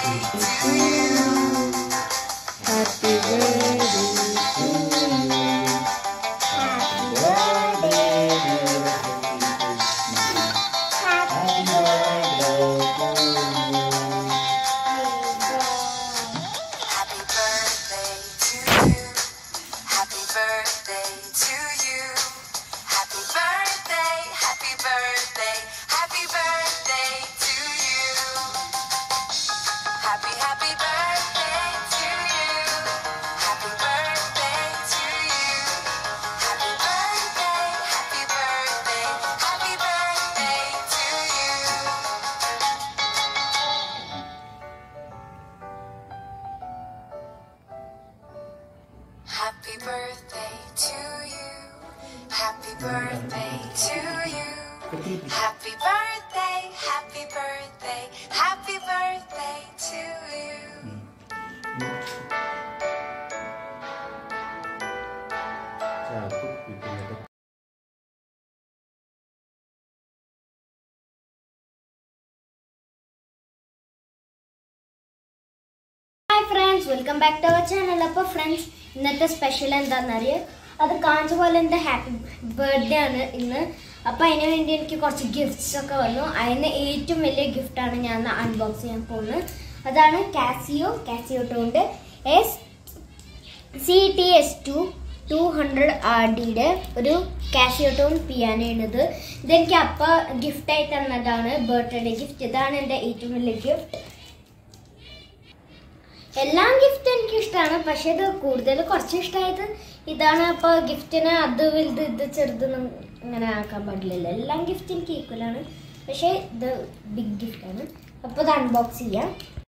Happy birthday Happy birthday to you. Happy birthday to you. Happy birthday, happy birthday, happy birthday to you. Happy, happy birthday to you. Happy birthday to you. Happy birthday, happy birthday, happy birthday to you. Happy birthday to you. Happy birthday to you. Happy birthday, happy birthday, happy birthday to you. Hi friends welcome back to our channel അപ്പോൾ friends ഇന്നത്തെ special എന്താണെന്നറിയോ അത് കാണിച്ച പോലെ എൻ്റെ happy birthday ആണ് ഇന്ന് അപ്പോൾ അതിന് വേണ്ടി എനിക്ക് കുറച്ച് ഗിഫ്റ്റ്സ് ഒക്കെ വന്നു അതിന് ഏറ്റവും വലിയ ഗിഫ്റ്റാണ് ഞാൻ അൺബോക്സ് ചെയ്യാൻ പോകുന്നത് അതാണ് Casio Casio tone S C T S two two hundred R ഡിയുടെ ഒരു കാസിയോ ടോൺ പിയാനോയാണിത് ഇതെനിക്ക് അപ്പ ഗിഫ്റ്റായി തന്നതാണ് ബർത്ത്ഡേ ഗിഫ്റ്റ് ഇതാണ് എൻ്റെ ഏറ്റവും വലിയ ഗിഫ്റ്റ് എല്ലാം ഗിഫ്റ്റ് എനിക്ക് ഇഷ്ടമാണ് പക്ഷെ ഇത് കൂടുതൽ കുറച്ച് ഇഷ്ടമായത് ഇതാണ് അപ്പോൾ ഗിഫ്റ്റിന് അത് വലുത് ഇത് ചെറുതെന്നും അങ്ങനെ ആക്കാൻ പാടില്ലല്ലോ എല്ലാം ഗിഫ്റ്റ് എനിക്ക് ഈക്വൽ ആണ് പക്ഷേ ഇത് ബിഗ് ഗിഫ്റ്റ് ആണ് അപ്പോൾ ഇത് അൺബോക്സ് ചെയ്യാം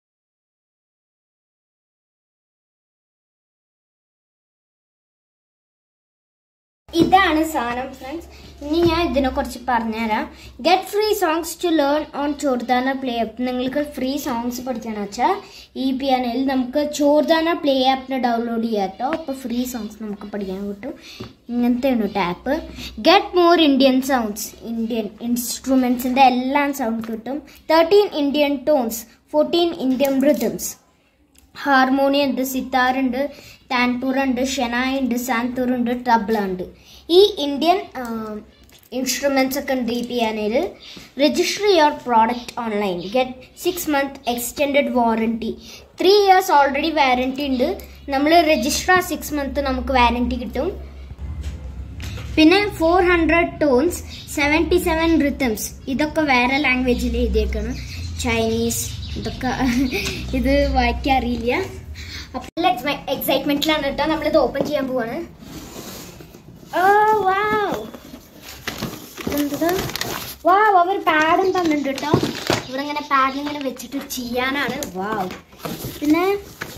ഇതാണ് സാധനം ഫ്രണ്ട്സ് ഇനി ഞാൻ ഇതിനെ കുറിച്ച് പറഞ്ഞുതരാം get free songs to learn on Chordana play app നിങ്ങൾക്ക് ഫ്രീ സോങ്സ് പഠിക്കണം വെച്ചാൽ ഈ പിയാനോയിൽ നമുക്ക് ചോർദാന പ്ലേ ആപ്പിന് ഡൗൺലോഡ് ചെയ്യാട്ടോ അപ്പോൾ ഫ്രീ സോങ്സ് നമുക്ക് പഠിക്കാൻ കിട്ടും ഇങ്ങനത്തെയാണ് കേട്ടോ app get more Indian sounds Indian ഇൻസ്ട്രുമെൻസിൻ്റെ എല്ലാം സൗണ്ട് കിട്ടും thirteen Indian tones fourteen Indian rhythms harmonium ഉണ്ട് സിത്താർ ഉണ്ട് താൻപൂർ ഉണ്ട് ഷെനായ് ഉണ്ട് സാന്തൂർ ഉണ്ട് തബ്ല ഉണ്ട് ഈ ഇന്ത്യൻ ഇൻസ്ട്രുമെൻറ്റ്സ് ഒക്കെ ഉണ്ട് ഈ പിയാനോയിൽ register your product online get six month extended warranty three years already warranty ഉണ്ട് നമ്മൾ രജിസ്റ്റർ ആ സിക്സ് മന്ത് നമുക്ക് വാറണ്ടി കിട്ടും പിന്നെ four hundred tones seventy seven rhythms ഇതൊക്കെ വേറെ ലാംഗ്വേജിൽ എഴുതിയേക്കാണ് ചൈനീസ് ഇതൊക്കെ ഇത് വായിക്കാൻ അറിയില്ല അപ്പോൾ നല്ല എക്സൈറ്റ്മെന്റിലാണ് കേട്ടോ നമ്മളിത് ഓപ്പൺ ചെയ്യാൻ പോവാണ് ഓ വാവ് ഇതെന്തത് വാവ് അവർ പാഡും തന്നിട്ടുണ്ട് കേട്ടോ ഇവിടെ ഇങ്ങനെ പാഡിൽ ഇങ്ങനെ വെച്ചിട്ട് ചെയ്യാനാണ് വാവ് പിന്നെ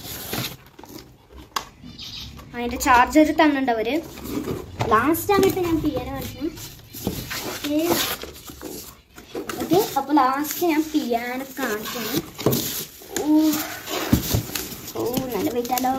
അതിന്റെ ചാർജർ തന്നിട്ടുണ്ട് അവര് ലാസ്റ്റ് ആയിട്ട് ഞാൻ പിയാനോ കളിക്കണം ഓക്കെ അപ്പോൾ ലാസ്റ്റ് ഞാൻ പിയാനോ കാണിക്കണം ഓ ഓ നല്ല വെയിറ്റാലോ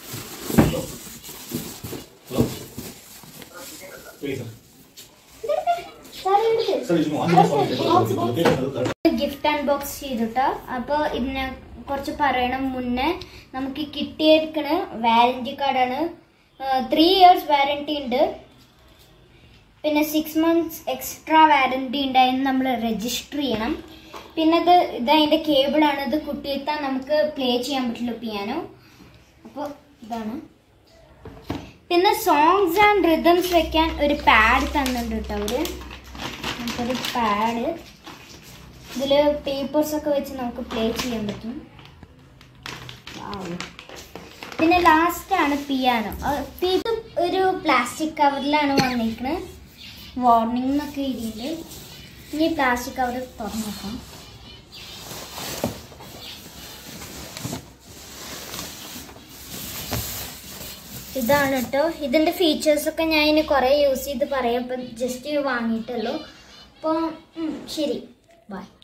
ഗിഫ്റ്റ് അൺബോക്സ് ചെയ്തിട്ടോ അപ്പോൾ ഇതിനെ കുറച്ച് പറയണം മുന്നേ നമുക്ക് കിട്ടിയിരിക്കണ വാറന്റി കാർഡാണ് ത്രീ ഇയേഴ്സ് വാറന്റി ഉണ്ട് പിന്നെ സിക്സ് മന്ത്സ് എക്സ്ട്രാ വാറന്റി ഉണ്ടായിരുന്നു നമ്മൾ രജിസ്റ്റർ ചെയ്യണം പിന്നെ ഇത് ഇത് അതിൻ്റെ കേബിളാണ് ഇത് കുട്ടിയെത്താൻ നമുക്ക് പ്ലേ ചെയ്യാൻ പറ്റുള്ളൂ പിയാനോ അപ്പോൾ ഇതാണ് പിന്നെ സോങ്സ് ആൻഡ് റിതംസ് വെക്കാൻ ഒരു പാഡ് തന്നിട്ടുണ്ട് കേട്ടോ അവര് നമുക്കൊരു പാഡ് ഇതിൽ പേപ്പേഴ്സ് ഒക്കെ വെച്ച് നമുക്ക് പ്ലേ ചെയ്യാൻ പറ്റും Wow. പിന്നെ ലാസ്റ്റ് ആണ് പിയാനോ ഇത് ഒരു പ്ലാസ്റ്റിക് കവറിലാണ് വന്നിരിക്കുന്നത് വാർണിംഗ് എന്നൊക്കെ എഴുതിയിട്ടുണ്ട് ഇനി പ്ലാസ്റ്റിക് കവർ തുറന്നു നോക്കാം ഇതാണ് കേട്ടോ ഇതിൻ്റെ ഫീച്ചേഴ്സൊക്കെ ഞാൻ ഇനി കുറേ യൂസ് ചെയ്ത് പറയാം അപ്പം ജസ്റ്റ് വാങ്ങിയിട്ടുള്ളൂ അപ്പോൾ ശരി ബൈ